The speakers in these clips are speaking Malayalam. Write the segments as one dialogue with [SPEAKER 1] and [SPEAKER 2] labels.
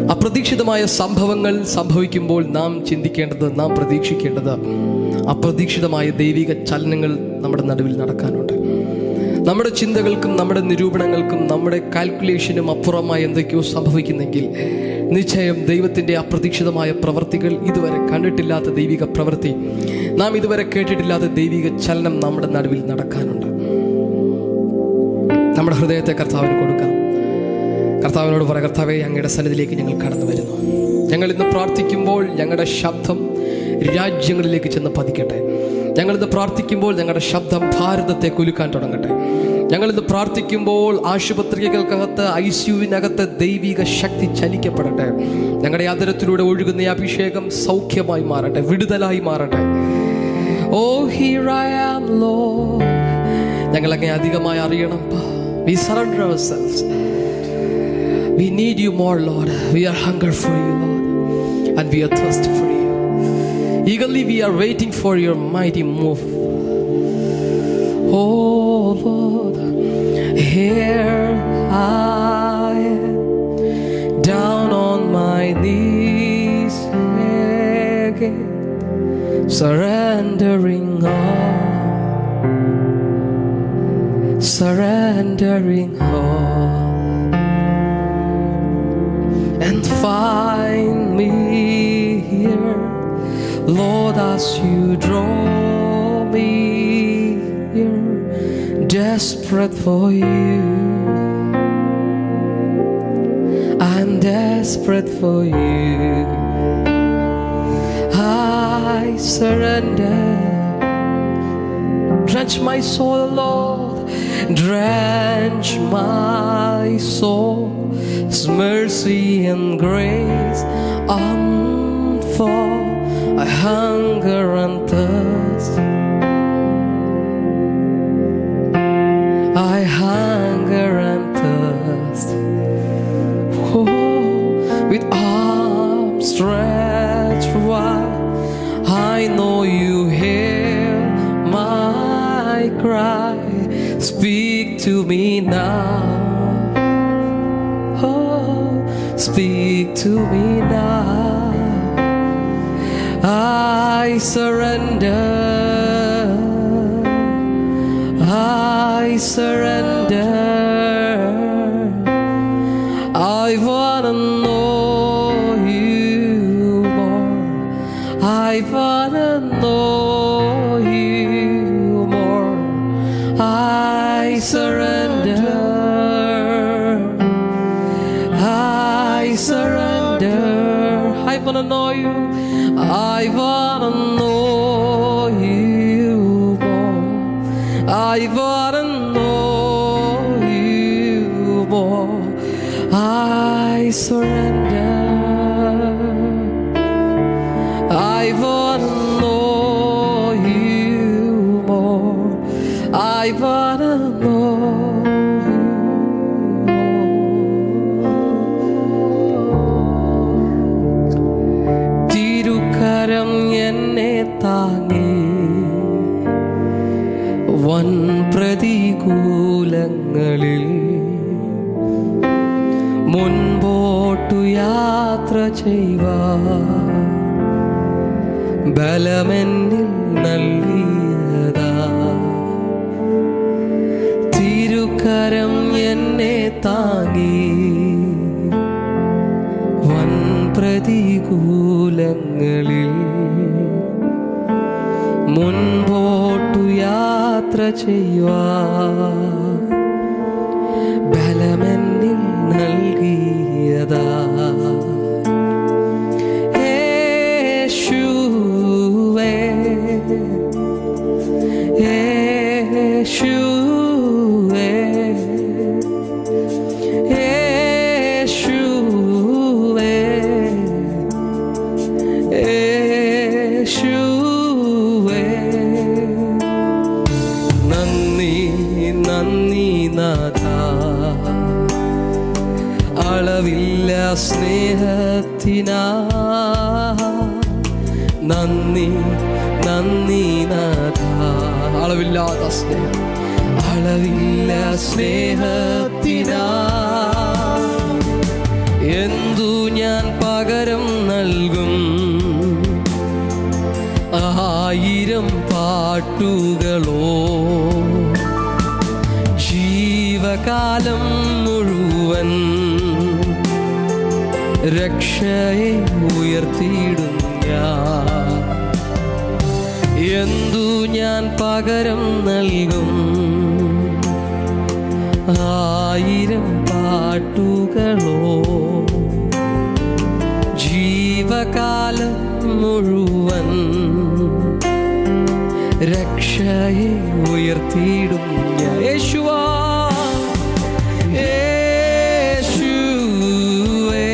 [SPEAKER 1] അപ്രതീക്ഷിതമായ സംഭവങ്ങൾ സംഭവിക്കുമ്പോൾ നാം ചിന്തിക്കേണ്ടത് നാം പ്രതീക്ഷിക്കേണ്ടത് അപ്രതീക്ഷിതമായ ദൈവിക ചലനങ്ങൾ നമ്മുടെ നടുവിൽ നടക്കാനുണ്ട് നമ്മുടെ ചിന്തകൾക്കും നമ്മുടെ നിരൂപണങ്ങൾക്കും നമ്മുടെ കാൽക്കുലേഷനും അപ്പുറമായി എന്തൊക്കെയോ സംഭവിക്കുന്നെങ്കിൽ നിശ്ചയം ദൈവത്തിൻ്റെ അപ്രതീക്ഷിതമായ പ്രവർത്തികൾ ഇതുവരെ കണ്ടിട്ടില്ലാത്ത ദൈവിക പ്രവൃത്തി നാം ഇതുവരെ കേട്ടിട്ടില്ലാത്ത ദൈവിക ചലനം നമ്മുടെ നടുവിൽ നടക്കാനുണ്ട് നമ്മുടെ ഹൃദയത്തെ കർത്താവിന് കൊടുക്കാം കർത്താവിനോട് പറ കർത്താവെ അങ്ങയുടെ സന്നിധിയിലേക്ക് ഞങ്ങൾ കടന്നു വരുന്നു ഞങ്ങൾ ഇന്ന് പ്രാർത്ഥിക്കുമ്പോൾ ഞങ്ങളുടെ ശബ്ദം രാജ്യങ്ങളിലേക്ക് ചെന്ന് പതിക്കട്ടെ ഞങ്ങൾ ഇന്ന് പ്രാർത്ഥിക്കുമ്പോൾ ഞങ്ങളുടെ ശബ്ദം ഭാരതത്തെ കുലുക്കാൻ തുടങ്ങട്ടെ ഞങ്ങൾ ഇന്ന് പ്രാർത്ഥിക്കുമ്പോൾ ആശുപത്രികൾക്കകത്ത് ഐ സിയുവിനകത്ത് ദൈവിക ശക്തി ചലിക്കപ്പെടട്ടെ ഞങ്ങളുടെ ആദരത്തിലൂടെ ഒഴുകുന്ന ഈ അഭിഷേകം സൗഖ്യമായി മാറട്ടെ വിടുതലായി മാറട്ടെ oh here I am Lord ഞങ്ങളങ്ങനെ അധികമായി അറിയണം we surrender ourselves We need you more, Lord. We are hunger for you, Lord. And we are thirsty for you. Eagerly we are waiting for your mighty move. Oh, Lord. Here I am, down on my knees again, surrendering all, surrendering all and find me here, Lord, as you draw me here, desperate for you. I'm desperate for you. I surrender. Drench my soul, Lord. Drench my soul. His mercy and grace unfold. I hunger and thirst. I hunger and thirst. Oh, with arms stretched wide, I know you hear my cry. Speak to me now. Oh, speak to me now. I surrender. I surrender. I wanna know you more. I wanna know you more. I surrender. I surrender. I wanna know you. I wanna know you more. I wanna know you more. I surrender. I wanna know you more. I wanna know you more. തിരുക്കരം എന്നെ താങ്ങി വൻ പ്രതികൂലങ്ങളിൽ മുൻപോട്ടു യാത്ര ചെയ്യുവാൻ ബലമെന്നിൽ നൽകിയതാ തിരുക്കരം എന്നെ താങ്ങി വൻ പ്രതികൂലങ്ങളിൽ മുൻപോട്ടു യാത്ര ചെയ്യുവാൻ ബലമെന്നിൽ നൽകിയതാ യേശുവേ യേശുവേ യേശുവേ യേശുവേ നന്ദി നന്ദി നാഥ അളവില്ല സ്നേഹത്തിനാ നന്ദി നന്ദി നാഥ അളവില്ലാത്ത സ്നേഹം അളവില്ല സ്നേഹത്തിനാ എന്തു ഞാൻ പകരം നൽകും ആയിരം പാട്ടുകളോ ജീവകാലം മുഴുവൻ രക്ഷയെ ഉയർത്തിയിടും ഞാൻ എന്തു ഞാൻ പകരം നൽകും ആയിരം പാട്ടുകളോ ജീവകാലം മുഴുവൻ രക്ഷയെ ഉയർത്തിയിടും ഞാൻ യേശുവാ യേശുവേ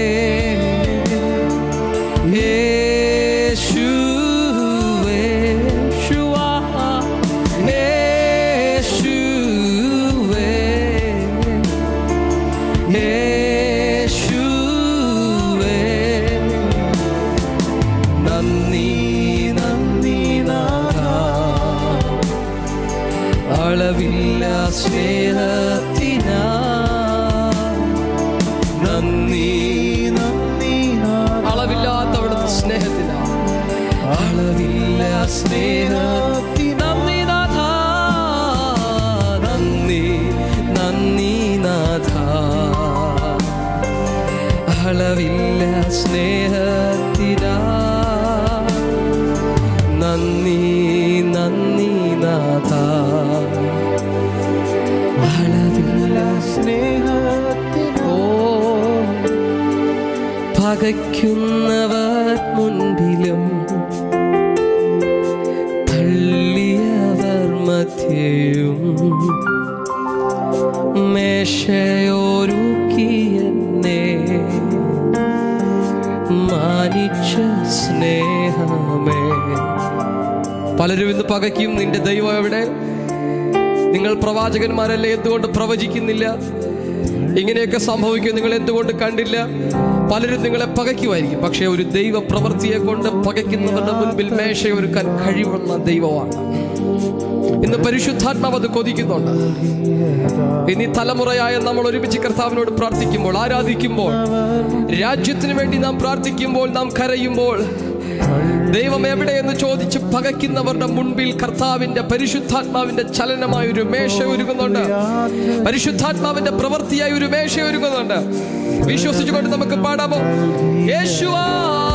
[SPEAKER 1] യേശുവേ യേശുവാ യേശുവേ യേശുവേ നന്ദി നന്ദി നാഥ അളവില്ല സ്നേഹത്തിനാ നന്ദി
[SPEAKER 2] നന്ദി നാഥ.
[SPEAKER 1] അളവില്ലാത്ത അവിടുത്തെ സ്നേഹത്തിനാ അളവില്ല സ്നേഹത്തി നന്ദി നാഥ നന്ദി നന്ദി നാഥ അളവില്ല സ്നേഹത്തിനാ നന്ദി നന്ദി നാഥ അളവില്ല
[SPEAKER 2] സ്നേഹത്തിൻ
[SPEAKER 1] ഓ പകയ്ക്കുന്നവർ മുൻപിലും തള്ളിയവർ മധ്യയും മേശയൊരുക്കിയെന്നെ മാനിച്ച സ്നേഹമേ പലരും ഇന്ന് പകയ്ക്കും നിന്റെ ദൈവം എവിടെ നിങ്ങൾ പ്രവാചകന്മാരല്ലേ എന്തുകൊണ്ട് പ്രവചിക്കുന്നില്ല ഇങ്ങനെയൊക്കെ സംഭവിക്കും നിങ്ങൾ എന്തുകൊണ്ട് കണ്ടില്ല പലരും നിങ്ങളെ പകയ്ക്കുമായിരിക്കും പക്ഷേ ഒരു ദൈവ പ്രവൃത്തിയെ കൊണ്ട് പകയ്ക്കുന്നവരുടെ മുൻപിൽ മേശയൊരുക്കാൻ കഴിവുള്ള ദൈവമാണ് ഇന്ന് പരിശുദ്ധാത്മാവ് അത് കൊതിക്കുന്നുണ്ട് ഇനി തലമുറയായ നമ്മൾ ഒരുമിച്ച് കർത്താവിനോട് പ്രാർത്ഥിക്കുമ്പോൾ ആരാധിക്കുമ്പോൾ രാജ്യത്തിന് വേണ്ടി നാം പ്രാർത്ഥിക്കുമ്പോൾ നാം കരയുമ്പോൾ ദൈവം എവിടെയെന്ന് ചോദിച്ച് പകയ്ക്കുന്നവരുടെ മുൻപിൽ കർത്താവിന്റെ പരിശുദ്ധാത്മാവിന്റെ ചലനമായ ഒരു മേശ ഒരുങ്ങുന്നുണ്ട് പരിശുദ്ധാത്മാവിന്റെ പ്രവൃത്തിയായി ഒരു മേശ ഒരുങ്ങുന്നുണ്ട് വിശ്വസിച്ചുകൊണ്ട് നമുക്ക് പാടാമോ യേശുവാ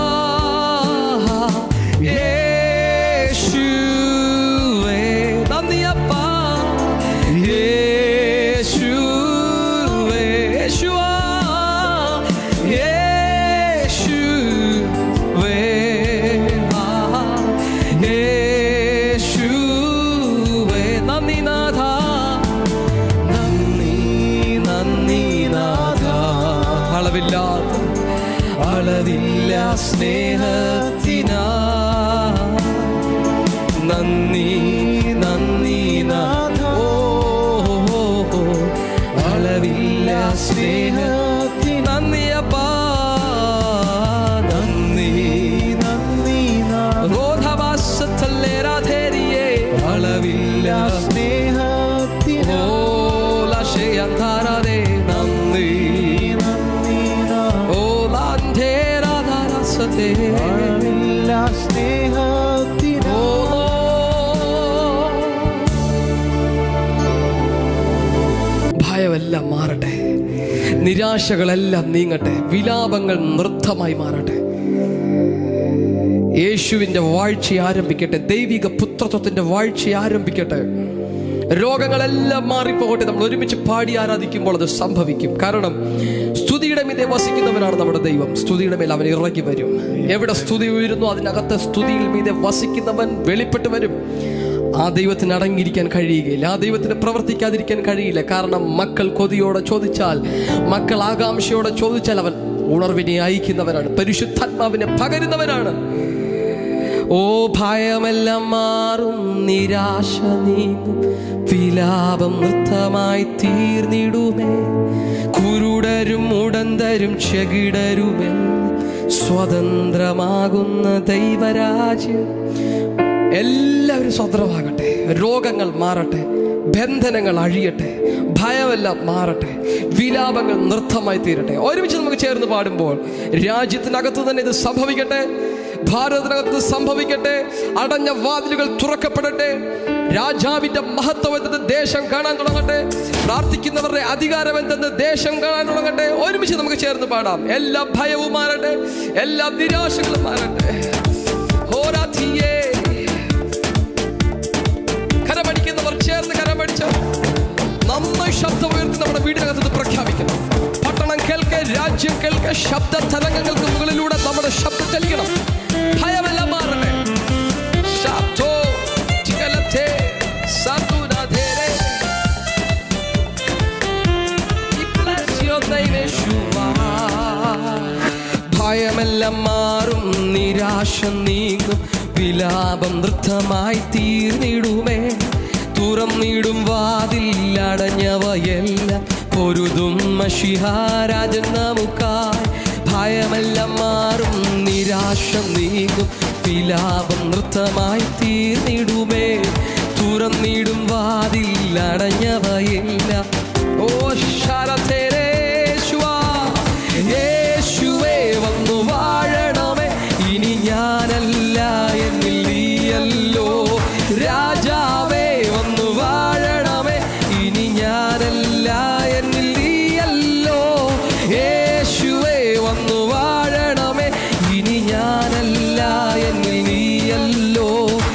[SPEAKER 1] യേശുവേ നന്ദിയപ്പാ യേശുവേ യേശുവാ യേശുവേ ആ യേശുവേ നന്ദി നാഥ നന്ദി നന്ദി നാഥ അളവില്ലാത്ത അളവില്ല സ്നേഹത്തിനാ നന്ദി നന്ദി നാഥ ഓ, ഓ, ഓ, അളവില്ല സ്നേഹത്തിൻ നന്ദിയപ്പാ നന്ദി
[SPEAKER 2] നന്ദി നാഥ.
[SPEAKER 1] റോധവാസത്തല്ലേ രാധേരിയേ അളവില്ല
[SPEAKER 2] സ്നേഹത്തിൻ
[SPEAKER 1] ഓ ലശയന്താരേ നന്ദി
[SPEAKER 2] നന്ദി നാഥ.
[SPEAKER 1] ഓ ലാന്ധേരാധാരസതേ
[SPEAKER 2] അളവില്ല സ്നേഹത്തിൻ
[SPEAKER 1] ഓ ഭയമെല്ലാം മാറട്ടെ നിരാശകളെല്ലാം നീങ്ങട്ടെ വിലാപങ്ങൾ നൃത്തമായി മാറട്ടെ യേശുവിൻ്റെ വാഴ്ച ആരംഭിക്കട്ടെ ദൈവിക പുത്രത്വത്തിൻ്റെ വാഴ്ച ആരംഭിക്കട്ടെ രോഗങ്ങളെല്ലാം മാറിപ്പോകട്ടെ നമ്മൾ ഒരുമിച്ച് പാടി ആരാധിക്കുമ്പോൾ അത് സംഭവിക്കും കാരണം സ്തുതിയുടെ മീതെ വസിക്കുന്നവനാണ് നമ്മുടെ ദൈവം സ്തുതിയുടെ മേൽ അവൻ ഇറങ്ങി വരും എവിടെ സ്തുതി ഉയരുന്നു അതിനകത്ത് സ്തുതിയിൽ മീതെ വസിക്കുന്നവൻ വെളിപ്പെട്ട് വരും ആ ദൈവത്തിന് അടങ്ങിയിരിക്കാൻ കഴിയുകയില്ല ആ ദൈവത്തിന് പ്രവർത്തിക്കാതിരിക്കാൻ കഴിയില്ല കാരണം മക്കൾ കൊതിയോടെ ചോദിച്ചാൽ മക്കൾ ആകാംക്ഷയോടെ ചോദിച്ചാൽ അവൻ ഉണർവിനെ അയക്കുന്നവനാണ് പരിശുദ്ധാത്മാവിനെ പകരുന്നവനാണ് ഓ ഭയമെല്ലാം മാറും നിരാശ നീങ്ങും വിലാപം നൃത്തമായി തീർന്നിടുമേ കുരുടരും ഉടന്തരും ചെകിടരുമേ സ്വതന്ത്രമാകുന്ന ദൈവരാജ്യം എല്ലാവരും സ്വതന്ത്രമാകട്ടെ രോഗങ്ങൾ മാറട്ടെ ബന്ധനങ്ങൾ അഴിയട്ടെ ഭയമെല്ലാം മാറട്ടെ വിലാപങ്ങൾ നൃത്തമായി തീരട്ടെ ഒരുമിച്ച് നമുക്ക് ചേർന്ന് പാടുമ്പോൾ രാജ്യത്തിനകത്ത് തന്നെ ഇത് സംഭവിക്കട്ടെ ഭാരതത്തിനകത്ത് സംഭവിക്കട്ടെ അടഞ്ഞ വാതിലുകൾ തുറക്കപ്പെടട്ടെ രാജാവിന്റെ മഹത്വം എന്തെന്ന് ദേശം കാണാൻ തുടങ്ങട്ടെ പ്രാർത്ഥിക്കുന്നവരുടെ അധികാരം എന്തെന്ന് ദേശം കാണാൻ തുടങ്ങട്ടെ ഒരുമിച്ച് നമുക്ക് ചേർന്ന് പാടാം എല്ലാ ഭയവും മാറട്ടെ എല്ലാ നിരാശകളും മാറട്ടെ ഹോരാധിയേ കരമടിക്കുന്നവർ ചേർന്ന് കരമടിച്ച് നന്നായി ശബ്ദം ഉയർത്തി നമ്മുടെ വീടിനകത്ത് ഇത് പ്രഖ്യാപിക്കണം പട്ടണം കേൾക്കെ രാജ്യം കേൾക്കെ ശബ്ദ തരംഗങ്ങൾക്ക് മുകളിലൂടെ നമ്മുടെ ശബ്ദം ചലിക്കണം ഭയമെല്ലാം മാറട്ടെ ശബ്ദോ ചികലത്തെ സതുരധേരെ. We bless your name, യേശുവാ. ഭയമെല്ലാം മാറും നിരാശ നീങ്ങും വിലാപം നൃത്തമായി തീർന്നിടുമേ തുറന്നിടും വാതിൽ അടഞ്ഞവയെല്ലാം പൊരുതും മഷിഹാരാജൻ നമുക്കായി ഭയമെല്ലാം മാറും നിരാശ നീങ്ങും വിലാപം നൃത്തമായി തീർന്നിടുമേ തുറന്നിടും വാതിൽ അടഞ്ഞവയെല്ലാം ഓ ശരത്തേരേശുവാ യേശുവേ വന്നു വാഴണമേ ഇനി ഞാനല്ല എന്നിൽ നീയല്ലോ രാജാവേ വന്നു വാഴണമേ ഇനി ഞാനല്ല എന്നിൽ നീയല്ലോ യേശുവേ വന്നു വാഴണമേ ഇനി ഞാനല്ല എന്നിൽ നീയല്ലോ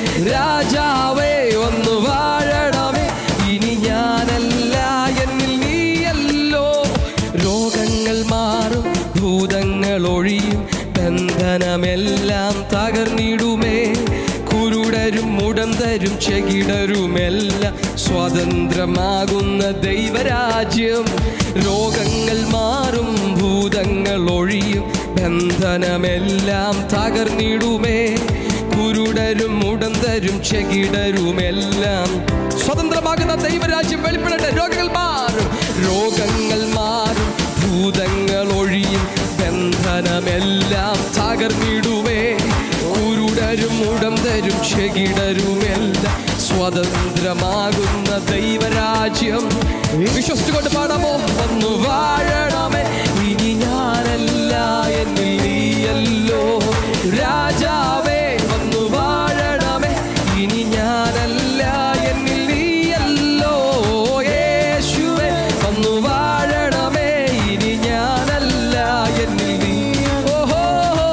[SPEAKER 1] രാജാവേ വന്നു വാഴണമേ ഇനി ഞാനല്ല എന്നിൽ നീയല്ലോ രോഗങ്ങൾ മാറും ഭൂതങ്ങൾ ഒഴിയും ബന്ധനമെല്ലാം തകർന്നിടുമേ കുരുടരും മുടന്തരും ചെകിടരുമെല്ലാം സ്വതന്ത്രമാകുന്ന ദൈവരാജ്യം രോഗങ്ങൾ മാറും ഭൂതങ്ങൾ ഒഴിയും ബന്ധനമെല്ലാം തകർന്നിടുമേ കുരുടരും മുടന്തരും ചെകിടരുമെല്ലാം സ്വതന്ത്രമാകുന്ന ദൈവരാജ്യം വെളിപ്പെടട്ടെ രോഗങ്ങൾ മാറും രോഗങ്ങൾ മാറും ഭൂതങ്ങൾ ഒഴിയും ബന്ധനമെല്ലാം തകർന്നിടുവേ കുരുടരും ഉടന്തരും ചെകിടരുമെല്ലാം സ്വതന്ത്രമാകുന്ന ദൈവരാജ്യം വിശ്വസിച്ചുകൊണ്ട് പാടാമോ വന്നു വാഴണമേ ഇനി ഞാനല്ല എന്നിൽ നീയല്ലോ രാജാവേ വന്നു വാഴണമേ ഇനി ഞാനല്ല എന്നിൽ നീയല്ലോ യേശുവേ വന്നു വാഴണമേ ഇനി ഞാനല്ല എന്നിൽ നീ ഓഹോ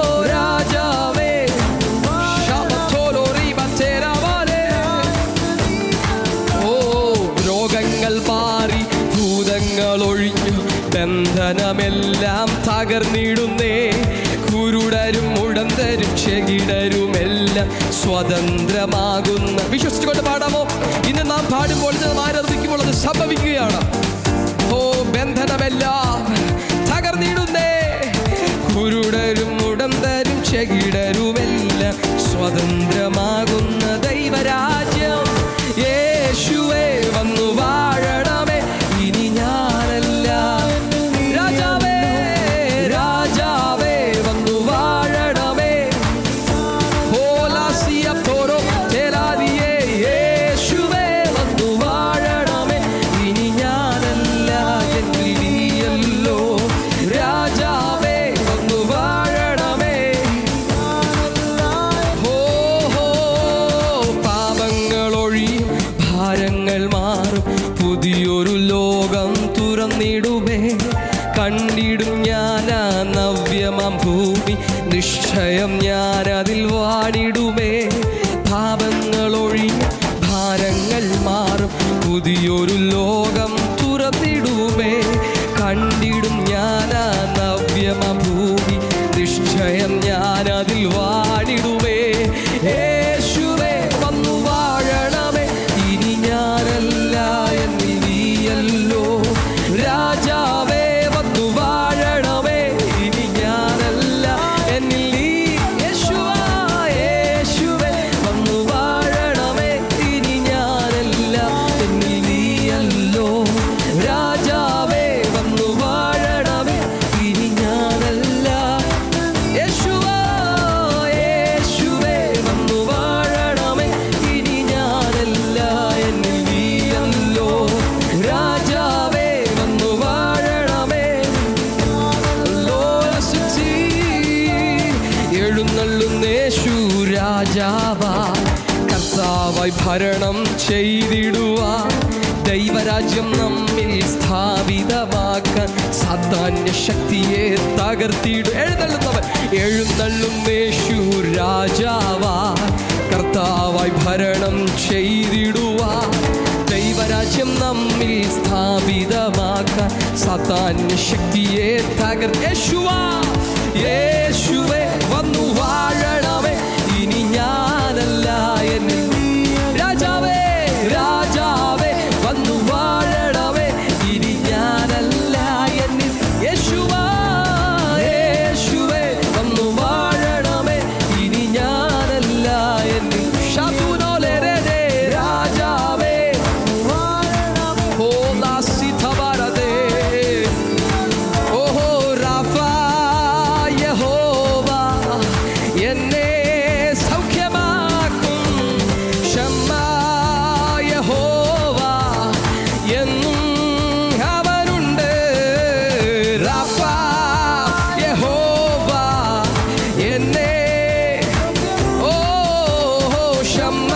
[SPEAKER 1] രാജാവേ ശബത്തോലോ റീബത്തേരാവാലേ. ഓ രോഗങ്ങൾ മാറി ഭൂതങ്ങൾ ഒഴിഞ്ഞു ബന്ധനമെല്ലാം തകർന്നിടുന്നേ കുരുടരും മുടന്തരും ചെകിടരുമെല്ലാം സ്വതന്ത്രമാകുന്ന വിശ്വസിച്ചുകൊണ്ട് പാടാമോ ഇന്ന് നാം പാടുമ്പോൾ ഇത് നാം ആരാധിക്കുമ്പോൾ അത് സംഭവിക്കുകയാണ് ഓ ബന്ധനമെല്ലാം തകർന്നിടുന്നേ കുരുടരും മുടന്തരും ചെകിടരുമെല്ലാം സ്വതന്ത്രമാകുന്ന ദൈവരാജ്യം യേശുവേ വന്നു വാഴണമേ ഇനി ഞാനല്ല രാജാവേ രാജാവേ വന്നു വാഴണമേ ഹോലാസിയ തോരോ തേലാദിയേ യേശുവേ വന്നു വാഴണമേ ഇനി ഞാനല്ല എന്നിൽ നീയല്ലോ രാജാവേ വന്നു വാഴണമേ ഹോ ഹോ പാപങ്ങൾ ഒഴിയും ഭാരങ്ങൾ മാറും പുതിയൊരു ലോകം തുറന്നിടുമേ കണ്ടിടും ഞാനാ നവ്യമാം ഭൂമി നിശ്ചയം ഞാൻ അതിൽ വാണിടുമേ പാപങ്ങൾ ഒഴിയും ഭാരങ്ങൾ മാറും പുതിയൊരു ലോകം തുറന്നിടുമേ കണ്ടിടും ഞാനാ നവ്യമാം ഭൂമി നിശ്ചയം ഞാൻ അതിൽ വാണിടുമേ യേശുവേ വന്നു വാഴണമേ ഇനി ഞാനല്ല എന്നിൽ നീയല്ലോ രാജാവേ വന്നു വാഴണമേ ഇനി ഞാനല്ല എന്നിൽ നീ യേശുവാ യേശുവേ വന്നു വാഴണമേ ഇനി ഞാനല്ല എന്നിൽ നീയല്ലോ രാജാവേ വന്നു വാഴണമേ ഇനി ഞാനല്ല യേശുവാ രാജാവാ കർത്താവായി ഭരണം ചെയ്തിടുവാൻ ദൈവരാജ്യം നമ്മിൽ സ്ഥാപിതമാക്കാൻ സാധാന്യ ശക്തിയെ തകർത്തിടു എഴുന്നള്ളുന്നവൻ എഴുന്നള്ളും യേശു രാജാവാ കർത്താവായി ഭരണം ചെയ്തിടുവാൻ ദൈവരാജ്യം നമ്മിൽ സ്ഥാപിതമാക്കാൻ സാധാന്യ ശക്തിയെ തകർ യേശുവാ യേശുവേ വന്നു വാഴണമേ ഇനി ഞാനല്ല എന്നിൽ രാജാവേ രാജാവേ വന്നു വാഴണമേ ഇനി ഞാനല്ല എന്നിൽ യേശുവാ യേശുവേ വന്നു വാഴണമേ ഇനി ഞാനല്ല എന്നിൽ ശതുനോലരെ രാജാവേ ഹോദാസിഥവരതേ ഓഹോ റാഫ യഹോവ എന്നെ സൗഖ്യമാക്കും ക്ഷമ യഹോവ എന്നും അവനുണ്ട് റാഫ യഹോവ എന്നെ ഓ ക്ഷമ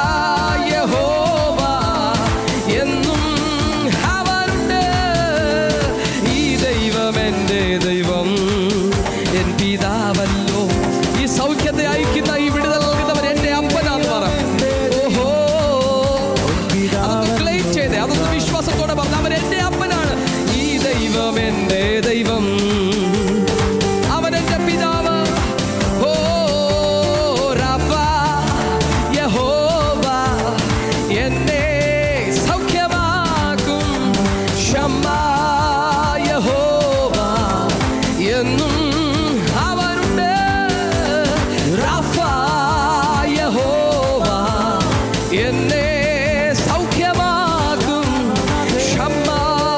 [SPEAKER 1] യഹോവ എന്നും അവനുണ്ട് ഈ ദൈവം എൻ്റെ ദൈവം എൻ പിതാവല്ലോ ഈ സൗഖ്യത്തെ അയക്കുന്ന ഈ വിടുതൽ നൽകുന്നവൻ എൻ്റെ അപ്പനാന്ന് പറ ഓഹോ അതൊന്ന് ക്ലെയിം ചെയ്തേ അതൊന്ന് വിശ്വാസത്തോടെ പറഞ്ഞു അവൻ എൻ്റെ അപ്പനാണ് ഈ ദൈവം എൻ്റെ ദൈവം അവൻ എൻ്റെ പിതാവ് ഓ റാഫ യഹോവ എന്നെ സൗഖ്യമാക്കും ക്ഷമ യഹോവ എന്നും അവനുണ്ട് റാഫ യഹോവ എന്നെ സൗഖ്യമാക്കും ക്ഷമ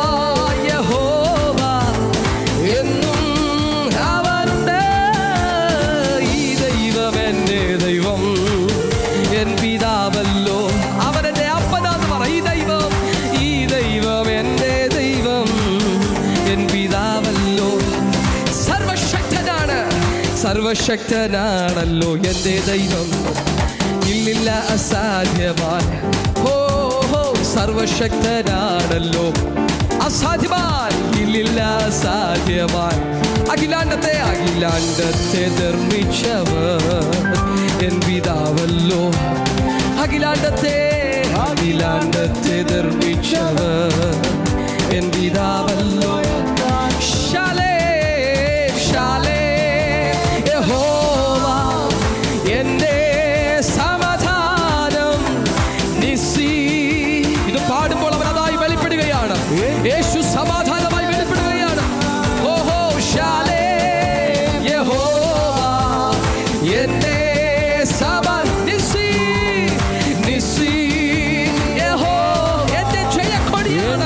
[SPEAKER 1] യഹോവ എന്നും അവനുണ്ട് ഈ ദൈവം എൻ്റെ ദൈവം എൻ പിതാവല്ലോ അവനെന്റെ അപ്പനാന്ന് പറ ഈ ദൈവം ഈ ദൈവം എൻ്റെ ദൈവം എൻ പിതാവല്ലോ സർവശക്തനാണ് സർവശക്തനാണല്ലോ എൻ്റെ ദൈവം ഇല്ലില്ല അസാധ്യമായ ഹോ ഹോ സർവശക്തനാണല്ലോ അസാധ്യമാൻ ഇല്ലില്ല അസാധ്യമാൻ അഖിലാണ്ടത്തെ അഖിലാണ്ടത്തെ നിർമ്മിച്ചവർ എൻ പിതാവല്ലോ അഖിലാണ്ടത്തെ അഖിലാണ്ടത്തെ നിർമ്മിച്ചവർ എൻ പിതാവല്ലോ ശാലേ ശാലേ യഹോവ എന്റെ സമാധാനം നിസി ഇത് പാടുമ്പോൾ അവൻ അതായി വെളിപ്പെടുകയാണ് യേശു സമാധാനമായി വെളിപ്പെടുകയാണ് ഓഹോ ശാലേ യഹോവ എന്റെ സമാ നിസി നിസി യഹോ എന്റെ ജയക്കൊടിയാണ്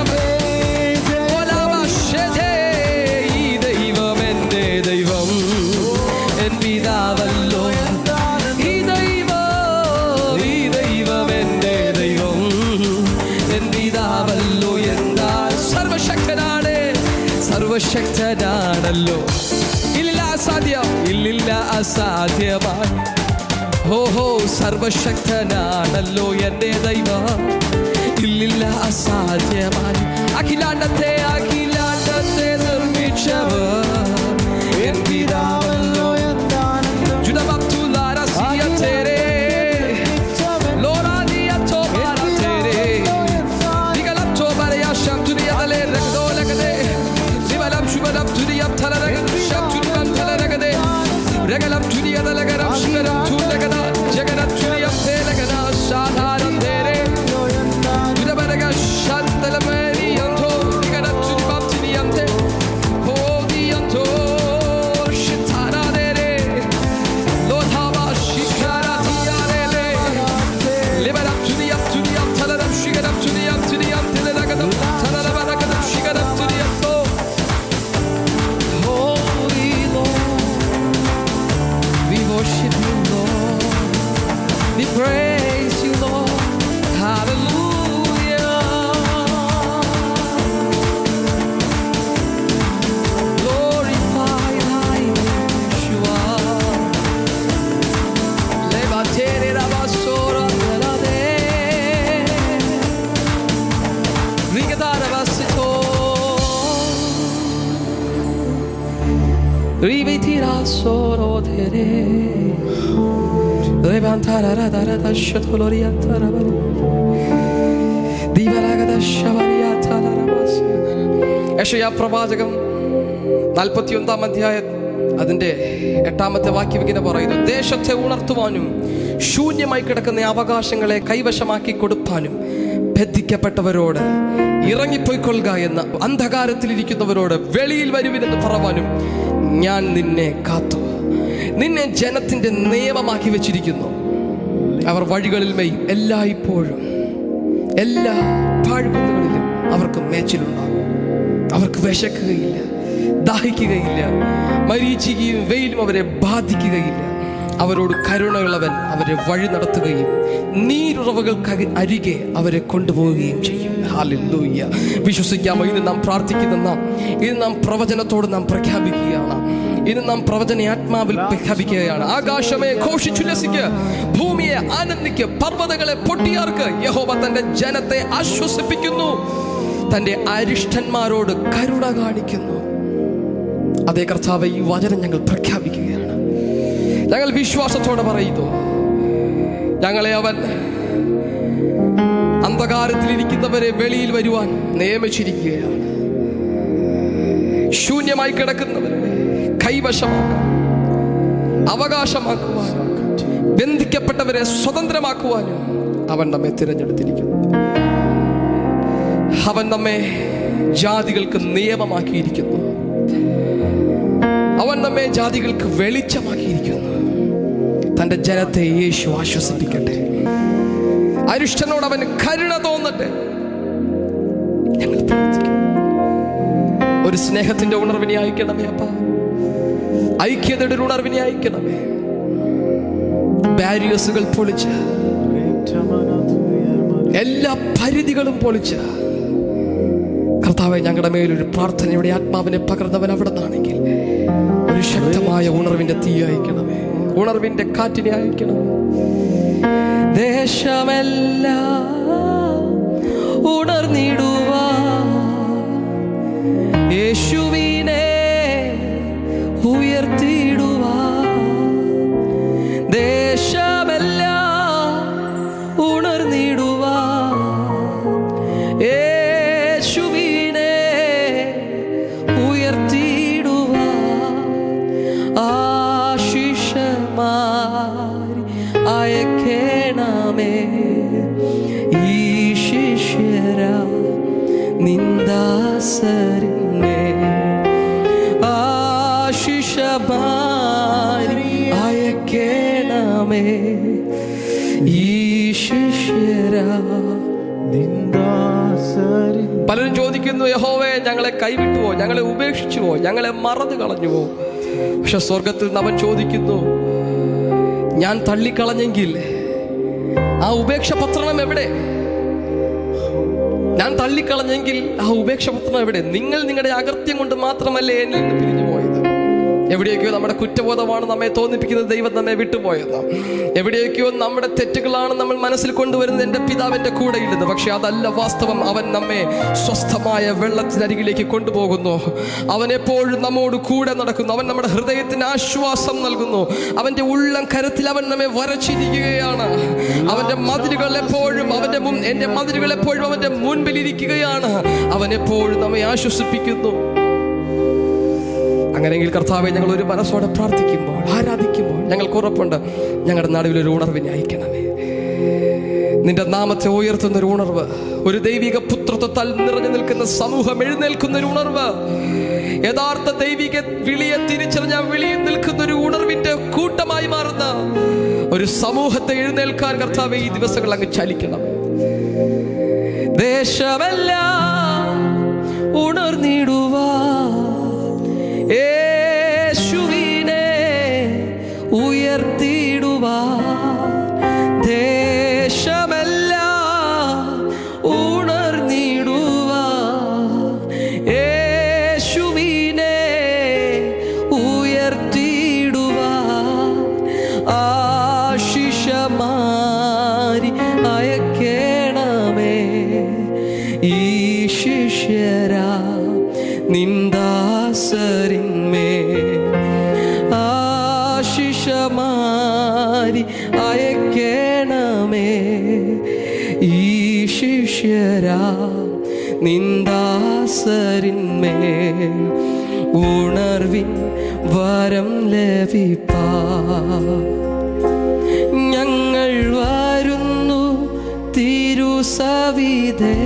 [SPEAKER 1] ഒലാവശതേ, ഈ ദൈവം എൻ്റെ ദൈവം എൻ പിതാവല്ലോ ഈ ദൈവം ഈ ദൈവം എൻ്റെ ദൈവം എൻ പിതാവല്ലോ എന്താ സർവശക്തനാണ് സർവശക്തനാണല്ലോ ഇല്ലില്ല അസാധ്യം ഇല്ലില്ല അസാധ്യമാണ് ഓഹോ സർവശക്തനാണല്ലോ എൻ്റെ ദൈവം ഇല്ലില്ല അസാധ്യമായി അഖിലാണ്ടത്തെ അഖിലാണ്ടത്തെ നിർമ്മിച്ചവർ എൻ പിതാവല്ലോ ജുഡബത്തുലാര സിയത്തേരെ ലോറാദിയത്തോ പാരത്തേരെ നിഗലത്തോ ബരയ ശബ്ദുനിയതലെ രഗദോലഗദേ നിവലം ശുഭലം തുനിയം തലരഗ ശബ്ദുനിയം തലരഗദേ രഗലം തുനിയതലഗരം ശുഭലം തുലഗദ ജഗനം തുനിയം തേലഗദ സാധാരം തേരെ ദുരബരഗ ശന്തലമേനിയന്തോ നിഗലം തുനിയം തുനിയം തേ ഹോദിയന്തോ Rivitirasorodere. Levantararadarashotoloriatarabari. ദിവരാഗതശവരിയാതാരമസ്. യെശയ്യാ പ്രവാചകം നാൽപ്പത്തിയൊന്നാം അധ്യായം അതിന്റെ എട്ടാമത്തെ വാക്യം ഇങ്ങനെ പറയുന്നു ദേശത്തെ ഉണർത്തുവാനും ശൂന്യമായി കിടക്കുന്ന അവകാശങ്ങളെ കൈവശമാക്കി കൊടുപ്പാനും ബന്ധിക്കപ്പെട്ടവരോട് ഇറങ്ങിപ്പോയിക്കൊള്ളുക എന്ന അന്ധകാരത്തിലിരിക്കുന്നവരോട് വെളിയിൽ വരുവിനെന്ന് പറവാനും ഞാൻ നിന്നെ കാത്തു നിന്നെ ജനത്തിന്റെ നിയമമാക്കി വെച്ചിരിക്കുന്നു അവർ വഴികളിൽ മെയ് എല്ലായ്പ്പോഴും എല്ലാ പാഴ്കുന്നുകളിലും അവർക്ക് മേച്ചിലുണ്ടാകും അവർക്ക് വിശക്കുകയില്ല ദാഹിക്കുകയില്ല മരീചികയും വെയിലും അവരെ ബാധിക്കുകയില്ല അവരോട് കരുണയുള്ളവൻ അവരെ വഴി നടത്തുകയും നീരുറവുകൾക്ക് അരികെ അവരെ കൊണ്ടുപോവുകയും ചെയ്യും ഹാലൂയ്യ വിശ്വസിക്കാമോ ഇന്ന് നാം പ്രാർത്ഥിക്കുന്ന നാം ഇന്ന് നാം പ്രവചനത്തോട് നാം പ്രഖ്യാപിക്കുകയാണ് ഇന്ന് നാം പ്രവചന ആത്മാവിൽ പ്രഖ്യാപിക്കുകയാണ് ആകാശമേ ഘോഷിച്ചുല്ലസിക്ക് ഭൂമിയെ ആനന്ദിക്ക് പർവ്വതങ്ങളെ പൊട്ടിയാർക്ക് യഹോവ തന്റെ ജനത്തെ ആശ്വസിപ്പിക്കുന്നു തന്റെ അരിഷ്ടന്മാരോട് കരുണ കാണിക്കുന്നു അതേ കർത്താവ് ഈ വചനം ഞങ്ങൾ പ്രഖ്യാപിക്കുകയാണ് ഞങ്ങൾ വിശ്വാസത്തോടെ പറയുന്നു ഞങ്ങളെ അവൻ അന്ധകാരത്തിലിരിക്കുന്നവരെ വെളിയിൽ വരുവാൻ നിയമിച്ചിരിക്കുകയാണ് ശൂന്യമായി കിടക്കുന്നവരെ കൈവശമാക്കാൻ അവകാശമാക്കുവാൻ ബന്ധിക്കപ്പെട്ടവരെ സ്വതന്ത്രമാക്കുവാനും അവൻ നമ്മെ തിരഞ്ഞെടുത്തിരിക്കുന്നു അവൻ നമ്മെ ജാതികൾക്ക് നിയമമാക്കിയിരിക്കുന്നു അവൻ നമ്മെ ജാതികൾക്ക് വെളിച്ചമാക്കിയിരിക്കുന്നു തന്റെ ജനത്തെ യേശു ആശ്വസിപ്പിക്കട്ടെ അരിഷ്ടനോട് അവന് കരുണ തോന്നട്ടെ ഞങ്ങൾ പ്രാർത്ഥിക്കും ഒരു സ്നേഹത്തിന്റെ ഉണർവിനെ അയക്കണമേ അപ്പ ഐക്യതയുടെ ഒരു ഉണർവിനെ അയക്കണമേ ബാരിയേഴ്സുകൾ പൊളിച്ച് എല്ലാ പരിധികളും പൊളിച്ച് കർത്താവെ ഞങ്ങളുടെ മേലൊരു പ്രാർത്ഥനയുടെ ആത്മാവിനെ പകർന്നവൻ അവിടെ നിന്നാണെങ്കിൽ ഒരു ശക്തമായ ഉണർവിന്റെ തീ അയക്കണമേ ഉണർവിന്റെ കാറ്റിനെ അയക്കണമേ ദേശമെല്ലാം ഉണർന്നിടുവാ യേശുവിനെ ഉയർത്തിയിടുവാ ദേശമെല്ലാം ഉണർന്നിടുവാ യേശുവിനെ ഉയർത്തിയിടുവാ ആശിഷമാരി അയക്കേണമേ ഈ ശിഷ്യര നിന്ദാസരിനെ ആശിഷമാരി അയക്കേണമേ ഈ ശിഷ്യര
[SPEAKER 2] നിന്ദാസരി
[SPEAKER 1] പലരും ചോദിക്കുന്നു യഹോവേ ഞങ്ങളെ കൈവിട്ടുവോ ഞങ്ങളെ ഉപേക്ഷിച്ചുവോ ഞങ്ങളെ മറന്നു കളഞ്ഞുവോ പക്ഷെ സ്വർഗത്തിൽ നിന്ന് അവൻ ചോദിക്കുന്നു ഞാൻ തള്ളിക്കളഞ്ഞെങ്കിൽ ആ ഉപേക്ഷ പത്രണം എവിടെ ഞാൻ തള്ളിക്കളഞ്ഞെങ്കിൽ ആ ഉപേക്ഷ പത്രം എവിടെ നിങ്ങൾ നിങ്ങളുടെ അകർത്യം കൊണ്ട് മാത്രമല്ലേ എന്നിൽ നിന്ന് പിരിഞ്ഞു പോയത് എവിടെയൊക്കെയോ നമ്മുടെ കുറ്റബോധമാണ് നമ്മെ തോന്നിപ്പിക്കുന്നത് ദൈവം നമ്മെ വിട്ടുപോയത് എവിടെയൊക്കെയോ നമ്മുടെ തെറ്റുകളാണ് നമ്മൾ മനസ്സിൽ കൊണ്ടുവരുന്നത് എൻ്റെ പിതാവിൻ്റെ കൂടെ ഇല്ലെന്ന് പക്ഷെ അതല്ല വാസ്തവം അവൻ നമ്മെ സ്വസ്ഥമായ വെള്ളത്തിനരികിലേക്ക് കൊണ്ടുപോകുന്നു അവൻ എപ്പോഴും നമ്മോട് കൂടെ നടക്കുന്നു അവൻ നമ്മുടെ ഹൃദയത്തിന് ആശ്വാസം നൽകുന്നു അവൻ്റെ ഉള്ളം കരത്തിൽ അവൻ നമ്മെ വരച്ചിരിക്കുകയാണ് അവൻ്റെ മതിലുകൾ എപ്പോഴും അവൻ്റെ മുൻ എൻ്റെ മതിലുകൾ എപ്പോഴും അവൻ്റെ മുൻപിൽ ഇരിക്കുകയാണ് അവൻ എപ്പോഴും നമ്മെ ആശ്വസിപ്പിക്കുന്നു അങ്ങനെയെങ്കിൽ കർത്താവെ ഞങ്ങൾ ഒരു മനസ്സോടെ പ്രാർത്ഥിക്കുമ്പോൾ ആരാധിക്കുമ്പോൾ ഞങ്ങൾക്ക് ഉറപ്പുണ്ട് ഞങ്ങളുടെ നടുവിൽ ഒരു ഉണർവിനെ അയക്കണമേ നിന്റെ നാമത്തെ ഉയർത്തുന്ന ഒരു ഉണർവ് ഒരു ദൈവിക പുത്രത്വത്താൽ നിറഞ്ഞു നിൽക്കുന്ന സമൂഹം എഴുന്നേൽക്കുന്ന ഒരു ഉണർവ് യഥാർത്ഥ ദൈവിക വിളിയെ തിരിച്ചറിഞ്ഞ വിളിയിൽ നിൽക്കുന്ന ഒരു ഉണർവിന്റെ കൂട്ടമായി മാറുന്ന ഒരു സമൂഹത്തെ എഴുന്നേൽക്കാൻ കർത്താവെ ഈ ദിവസങ്ങൾ അങ്ങ് ചലിക്കണം ദേശമെല്ലാം ഉണർന്നിടുവാ യേശുവിനെ ഉയർത്തിയിടുവാ ദേശമെല്ലാം ഉണർന്നിടുവാ യേശുവിനെ ഉയർത്തിയിടുവാ ആശിഷമാരി അയക്കേണമേ ഈ ശിഷ്യരാ നിന്ദാസരിന്മേ മാരി അയക്കണമേ ഈ ശിഷ്യരാ നിന്ദാസരിന്മേൽ ഉണർവിൻ വരം ലഭിപ്പാ ഞങ്ങൾ വരുന്നു തിരുസവിധേ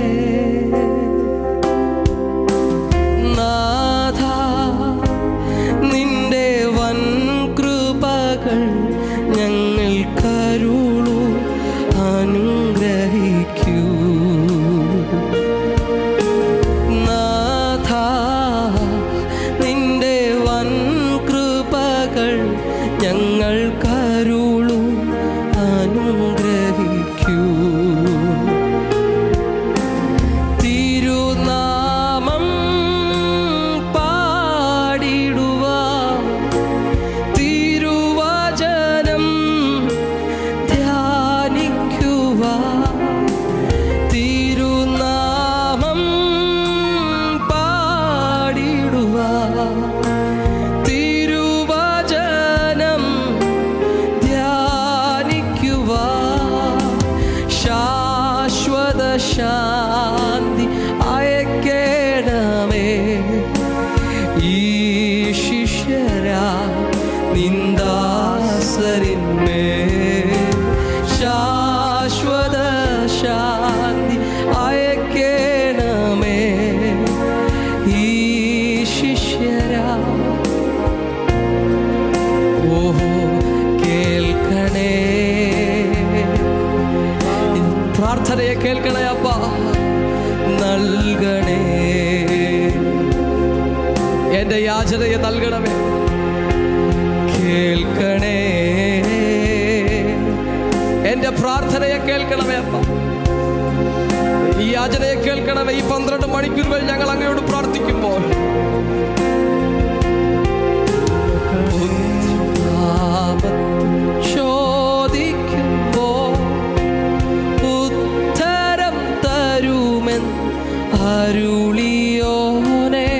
[SPEAKER 1] നാഥ നിന്റെ വൻ കൃപകൾ ഞങ്ങൾ കരുളു അനുഗ്രഹിക്കൂ നാഥ നിന്റെ വൻ കൃപകൾ ഞങ്ങൾ കരുളു അനുഗ്രഹിക്കൂ തിരുനാമം പാടിടുക തിരുവചനം ധ്യാനിക്കുക തിരുനാമം പാടിടുക തിരുവചനം ധ്യാനിക്കുക ശാശ്വത ശാന്തി അയക്കേണമേ ഈ ശിഷ്യരാ നിന്ദാസരിന്മേ ശാശ്വത ശാന്തി അയക്കേണമേ ഈ ശിഷ്യരാ ഓഹോ കേൾക്കണേ പ്രാർത്ഥനയെ കേൾക്കണേ അപ്പ നൽകണേ എന്റെ യാചനയെ നൽകണമേ കേൾക്കണേ എന്റെ പ്രാർത്ഥനയെ കേൾക്കണമേ അപ്പ ഈ യാചനയെ കേൾക്കണമേ ഈ പന്ത്രണ്ട് മണിക്കൂറുകൾ ഞങ്ങൾ അങ്ങയോട് പ്രാർത്ഥിക്കുമ്പോൾ ചോദിക്കുമ്പോൾ ഉത്തരം തരുമെൻ അരുളിയോനെ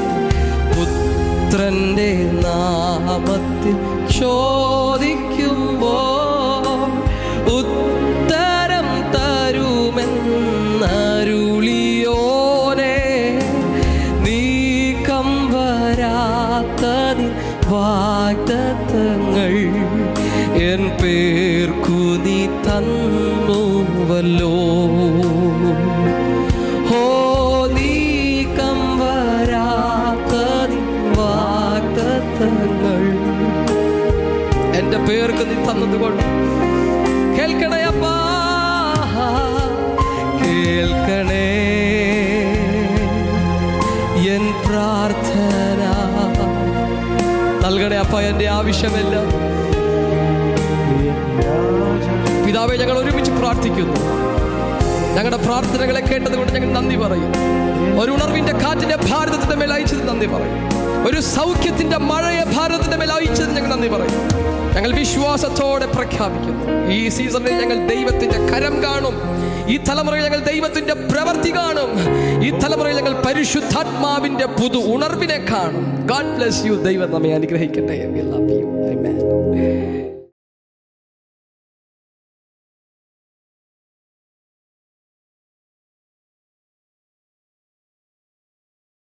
[SPEAKER 1] പുത്രന്റെ നാമത്തിൽ ചോദിക്കുമ്പോൾ ഉത്തരം തരുമെന്നരുളിയോനെ നീക്കം വരാത്തതി വാഗ്ദത്തങ്ങൾ എൻ പേർക്കു നീ തന്നുവല്ലോ ഹോ നീക്കം വരാത്തതി വാഗ്ദത്തങ്ങൾ എൻ്റെ പേർക്ക് നീ തന്നതുകൊണ്ട് കേൾക്കണേ അപ്പാ കേൾക്കണേ എൻ പ്രാർത്ഥന നൽകണേ അപ്പ എൻ്റെ ആവശ്യമല്ല പിതാവെ ഞങ്ങൾ ഒരുമിച്ച് പ്രാർത്ഥിക്കുന്നു ഞങ്ങളുടെ പ്രാർത്ഥനകളെ കേട്ടത് കൊണ്ട് ഞങ്ങൾ നന്ദി പറയും ഒരു ഉണർവിന്റെ കാറ്റിന്റെ ഭാരതത്തിന്റെ മേൽ അയച്ചത് നന്ദി പറയും ഒരു സൗഖ്യത്തിന്റെ മഴയെ ഭാരതത്തിന്റെ മേൽ അയച്ചത് ഞങ്ങൾ നന്ദി പറയും ഞങ്ങൾ വിശ്വാസത്തോടെ പ്രഖ്യാപിക്കുന്നു ഈ സീസണിൽ ഞങ്ങൾ ദൈവത്തിന്റെ കരം കാണും ഈ തലമുറയിൽ ഞങ്ങൾ ദൈവത്തിന്റെ പ്രവൃത്തി കാണും ഈ തലമുറയിൽ ഞങ്ങൾ പരിശുദ്ധാത്മാവിന്റെ പുതു ഉണർവിനെ കാണും ഗാഡ് ബ്ലെസ് യു ദൈവം നമ്മെ അനുഗ്രഹിക്കട്ടെ We love you. Amen.